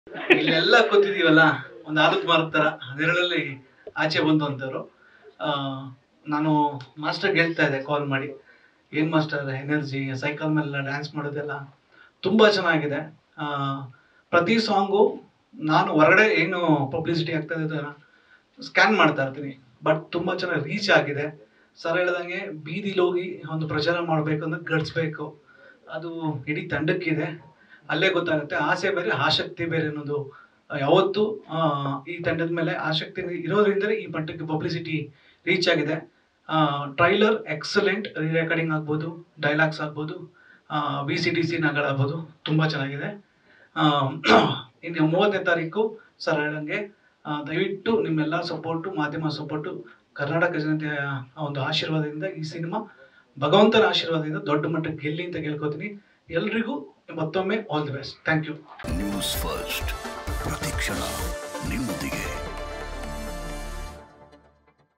ಇಲ್ಲೆಲ್ಲ ಕೂತಿದೀವಲ್ಲ ಒಂದು ಆಲದ ಮರದ ಥರ ನೆರಳಲ್ಲಿ ಆಚೆ ಬಂದು ಅಂತವ್ರು ಆ, ನಾನು ಮಾಸ್ಟರ್ಗೆ ಹೇಳ್ತಾ ಇದ್ದೆ ಕಾಲ್ ಮಾಡಿ ಏನು ಮಾಸ್ಟರ್ ಎನರ್ಜಿ ಸೈಕಲ್ ಮೇಲೆ ಡ್ಯಾನ್ಸ್ ಮಾಡೋದೆಲ್ಲ ತುಂಬ ಚೆನ್ನಾಗಿದೆ ಆ, ಪ್ರತಿ ಸಾಂಗು ನಾನು ಹೊರಗಡೆ ಏನು ಪಬ್ಲಿಸಿಟಿ ಆಗ್ತಾ ಇದೆ ಸ್ಕ್ಯಾನ್ ಮಾಡ್ತಾ ಇರ್ತೀನಿ ಬಟ್ ತುಂಬ ಚೆನ್ನಾಗಿ ರೀಚ್ ಆಗಿದೆ ಸರ್ ಹೇಳ್ದಂಗೆ ಬೀದಿಲಿ ಹೋಗಿ ಒಂದು ಪ್ರಚಾರ ಮಾಡಬೇಕು ಅಂದ್ರೆ ಗಡ್ಸ್ಬೇಕು ಅದು ಇಡೀ ತಂಡಕ್ಕಿದೆ ಅಲ್ಲೇ ಗೊತ್ತಾಗುತ್ತೆ ಆಸೆ ಬೇರೆ ಆಸಕ್ತಿ ಬೇರೆ ಅನ್ನೋದು ಆ, ಯಾವತ್ತೂ ಆ, ಈ ತಂಡದ ಮೇಲೆ ಆಸಕ್ತಿ ಇರೋದ್ರಿಂದಲೇ ಈ ಮಟ್ಟಕ್ಕೆ ಪಬ್ಲಿಸಿಟಿ ರೀಚ್ ಆಗಿದೆ ಟ್ರೈಲರ್ ಎಕ್ಸಲೆಂಟ್ ರೆಕಾರ್ಡಿಂಗ್ ಆಗ್ಬೋದು ಡೈಲಾಗ್ಸ್ ಆಗ್ಬೋದು ವಿ ಸಿ ಟಿ ಸಿ ನಗಳಾಗ್ಬೋದು ತುಂಬ ಚೆನ್ನಾಗಿದೆ ಆ, ಇನ್ನು ಮೂವತ್ತನೇ ತಾರೀಕು ಸರ್ ಹೇಳಂಗೆ ಆ, ದಯವಿಟ್ಟು ನಿಮ್ಮೆಲ್ಲ ಸಪೋರ್ಟು ಮಾಧ್ಯಮ ಸಪೋರ್ಟು ಕರ್ನಾಟಕ ಜನತೆಯ ಒಂದು ಆಶೀರ್ವಾದದಿಂದ ಈ ಸಿನಿಮಾ ಭಗವಂತನ ಆಶೀರ್ವಾದದಿಂದ ದೊಡ್ಡ ಮಟ್ಟಕ್ಕೆ ಗೆಲ್ಲಿ ಅಂತ ಕೇಳ್ಕೊತೀನಿ ಎಲ್ರಿಗೂ ಮತ್ತೊಮ್ಮೆ all the best thank you news first ಪ್ರತಿಕ್ಷಣ ನಿಮ್ಮ